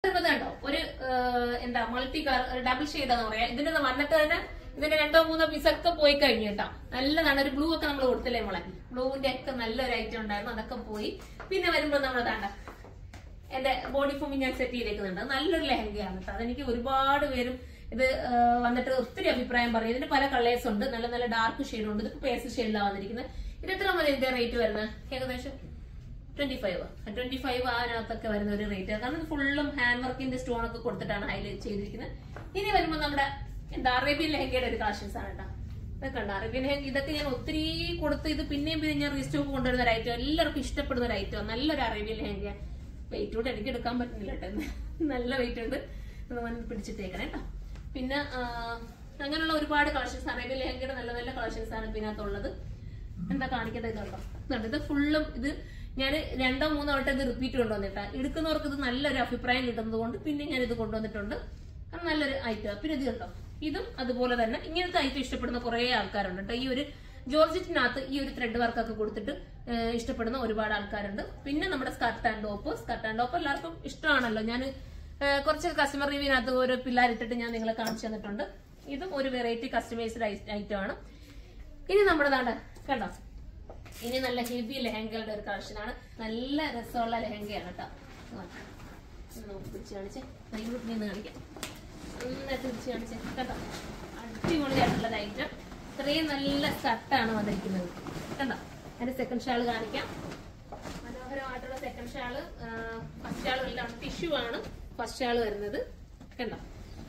വരുന്നത് കണ്ടോ ഒരു ആ, എന്താ മൾട്ടി കളർ ഡബിൾ ഷെയ്ഡാന്ന് പറയാ ഇതിന്റെ വന്നിട്ട് തന്നെ ഇതിന്റെ രണ്ടോ മൂന്നോ പീസ് ഒക്കെ പോയി കഴിഞ്ഞു കേട്ടോ നല്ലതാണ് ഒരു ബ്ലൂ ഒക്കെ നമ്മൾ കൊടുത്തില്ലേ നമ്മളെ ബ്ലൂവിന്റെ ഒക്കെ നല്ലൊരു ഐറ്റം ഉണ്ടായിരുന്നു അതൊക്കെ പോയി പിന്നെ വരുമ്പോ നമ്മൾ താണ്ട എന്റെ ബോഡി ഫോമി ഞാൻ സെറ്റ് ചെയ്തേക്കുന്നുണ്ട് അത് നല്ലൊരു ലെഹങ്കയാണ് കേട്ടോ അതെനിക്ക് ഒരുപാട് പേരും ഇത് ആ, വന്നിട്ട് ഒത്തിരി അഭിപ്രായം പറയും ഇതിന്റെ പല കളേഴ്സ് ഉണ്ട് നല്ല നല്ല ഡാർക്ക് ഷെയ്ഡ് ഉണ്ട് ഇത് പേസ്റ്റ് ഷെയ്ഡിലാണ് വന്നിരിക്കുന്നത് ഇത് എത്ര മതി ഇതിന്റെ റേറ്റ് വരുന്നത് ഏകദേശം ട്വന്റി ഫൈവ് ട്വന്റി ഫൈവ് അതിനകത്തൊക്കെ വരുന്ന ഒരു റേറ്റ് കാരണം ഇത് ഫുള്ളും ഹാൻഡ് വർക്കിന്റെ സ്റ്റോൺ ഒക്കെ കൊടുത്തിട്ടാണ് ഹൈലൈറ്റ് ചെയ്തിരിക്കുന്നത് ഇനി വരുമ്പോൾ നമ്മുടെ എന്താ അറേബ്യൻ ലെഹങ്കയുടെ ഒരു കളക്ഷൻസ് ആണ് കേട്ടോ ഇതൊക്കെ ഉണ്ട് അറേബ്യൻ ലെഹങ്ക ഇതൊക്കെ ഞാൻ ഒത്തിരി കൊടുത്ത് ഇത് പിന്നെയും പിന്നെ ഞാൻ റീസ്റ്റോക്ക് കൊണ്ടുവരുന്ന ഒരു ഐറ്റം എല്ലാവർക്കും ഇഷ്ടപ്പെടുന്ന ഒരു ഐറ്റം നല്ലൊരു അറേബ്യൻ ലെഹങ്ക വെയിറ്റ് കൂടെ എനിക്ക് എടുക്കാൻ പറ്റുന്നില്ല കേട്ടോ ഇന്ന്. നല്ല വെയിറ്റ് ഉണ്ട് ഒന്ന് വന്ന് പിടിച്ചിട്ടേക്കണേ കേട്ടോ പിന്നെ ആ, അങ്ങനെയുള്ള ഒരുപാട് കളക്ഷൻസ് അറേബ്യൻ ലെഹങ്കയുടെ നല്ല നല്ല കളക്ഷൻസ് ആണ് ഇതിനകത്തുള്ളത് എന്താ കാണിക്കട്ടെ കണ്ടോ ഇതുണ്ട്. ഇത് ഫുള്ളും ഇത് ഞാൻ രണ്ടോ മൂന്നോ വട്ടം ഇത് റിപ്പീറ്റ് കൊണ്ടുവന്നിട്ടാ എടുക്കുന്നവർക്ക് ഇത് നല്ലൊരു അഭിപ്രായം കിട്ടുന്നത് കൊണ്ട് പിന്നെ ഞാൻ ഇത് കൊണ്ടുവന്നിട്ടുണ്ട് അത് നല്ലൊരു ഐറ്റം പിന്നെ ഇത് കണ്ടോ ഇതും അതുപോലെ തന്നെ ഇങ്ങനത്തെ ഐറ്റം ഇഷ്ടപ്പെടുന്ന കുറെ ആൾക്കാരുണ്ട് കേട്ടോ ഈ ഒരു ജോർജറ്റിനകത്ത് ഈ ഒരു ത്രെഡ് വർക്ക് ഒക്കെ കൊടുത്തിട്ട് ഏഹ്, ഇഷ്ടപ്പെടുന്ന ഒരുപാട് ആൾക്കാരുണ്ട് പിന്നെ നമ്മുടെ skirt and top skirt and top എല്ലാവർക്കും ഇഷ്ടമാണല്ലോ ഞാൻ കുറച്ച് കസ്റ്റമർ റിവ്യൂവിനകത്ത് ഓരോ പിള്ളേരിട്ടിട്ട് ഞാൻ നിങ്ങളെ കാണിച്ചു തന്നിട്ടുണ്ട് ഇതും ഒരു വെറൈറ്റി കസ്റ്റമൈസ്ഡ് ഐറ്റം ആണ് ഇനി നമ്മുടെ നാട് കണ്ടോ ഇനി നല്ല ഹെവി ലെഹങ്കകളുടെ ഒരു കളക്ഷനാണ് നല്ല രസമുള്ള ലെഹങ്കയാണ് കേട്ടോ നമുക്ക് പിടിച്ച് കാണിച്ചേ ഇവിടെ നിന്ന് കാണിക്കാം നന്നായിട്ട് പിടിച്ച് കാണിച്ചേ കേട്ടോ അടിപൊളിയായിട്ടുള്ള ഐറ്റം ഇത്രയും നല്ല സ്കർട്ടാണ് വന്നിരിക്കുന്നത് കണ്ടോ അതിന്റെ സെക്കൻഡ് ഷാൾ കാണിക്കാം മനോഹരമായിട്ടുള്ള സെക്കൻഡ് ഷാള് ഫസ്റ്റ് ഷാൾ എല്ലാം ടിഷ്യൂ ആണ് ഫസ്റ്റ് ഷാൾ വരുന്നത് കണ്ടോ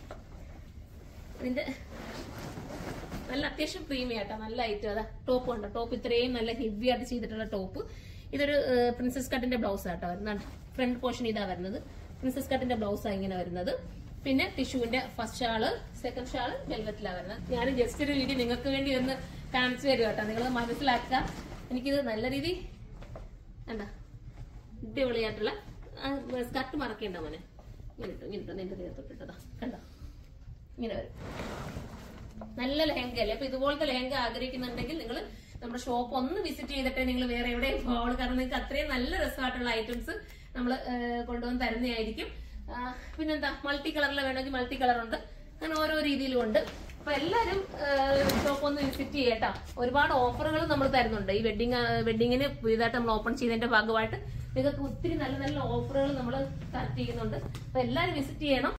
ഇതിന്റെ നല്ല അത്യാവശ്യം പ്രീമിയം ആട്ടോ നല്ല ഐറ്റം അതാ ടോപ്പ് ഉണ്ട് ടോപ്പ് ഇത്രയും നല്ല ഹെവി ആയിട്ട് ചെയ്തിട്ടുള്ള ടോപ്പ് ഇതൊരു പ്രിൻസസ് കട്ടിന്റെ ബ്ലൗസ് ആട്ടോ വരുന്നത് ഫ്രണ്ട് പോർഷൻ ഇതാ വരുന്നത് പ്രിൻസസ് കട്ടിന്റെ ബ്ലൗസ് ആ ഇങ്ങനെ വരുന്നത് പിന്നെ ടിഷ്യൂവിന്റെ ഫസ്റ്റ് ഷാള് സെക്കൻഡ് ഷാള് വെൽവെറ്റിലാണ് വരുന്നത് ഞാൻ ജസ്റ്റ് ഒരു വീഡിയോ നിങ്ങൾക്ക് വേണ്ടി ഒന്ന് കാണിച്ചു തരും കേട്ടോ നിങ്ങൾ മനസ്സിലാക്കുക എനിക്കിത് നല്ല രീതി എന്താ അടിപൊളിയായിട്ടുള്ള സ്കർട്ട് മറക്കേണ്ട മോനെ ഇങ്ങനെ ഇട്ടു ഇങ്ങനെ ഇട്ടു നിന്റെ ദേഹത്തോട്ടിട്ടതാ കണ്ടോ ഇങ്ങനെ വരും നല്ല ലെഹങ്ക അല്ലേ അപ്പൊ ഇതുപോലത്തെ ലെഹങ്ക ആഗ്രഹിക്കുന്നുണ്ടെങ്കിൽ നിങ്ങൾ നമ്മുടെ ഷോപ്പ് ഒന്ന് വിസിറ്റ് ചെയ്തിട്ടേ നിങ്ങൾ വേറെ എവിടെയും പോകണം കാരണം നിങ്ങൾക്ക് അത്രയും നല്ല രസമായിട്ടുള്ള ഐറ്റംസ് നമ്മൾ കൊണ്ടുവന്ന് തരുന്നതായിരിക്കും ആ, പിന്നെന്താ മൾട്ടി കളറിൽ വേണമെങ്കിൽ മൾട്ടി കളർ ഉണ്ട് അങ്ങനെ ഓരോ രീതിയിലും ഉണ്ട് അപ്പൊ എല്ലാവരും ഷോപ്പ് ഒന്ന് വിസിറ്റ് ചെയ്യട്ടോ ഒരുപാട് ഓഫറുകൾ നമ്മൾ തരുന്നുണ്ട് ഈ വെഡിങ് വെഡിങ്ങിന് പുതിയതായിട്ട് നമ്മൾ ഓപ്പൺ ചെയ്തതിന്റെ ഭാഗമായിട്ട് നിങ്ങൾക്ക് ഒത്തിരി നല്ല നല്ല ഓഫറുകൾ നമ്മൾ സ്റ്റാർട്ട് ചെയ്യുന്നുണ്ട് അപ്പൊ എല്ലാവരും വിസിറ്റ് ചെയ്യണം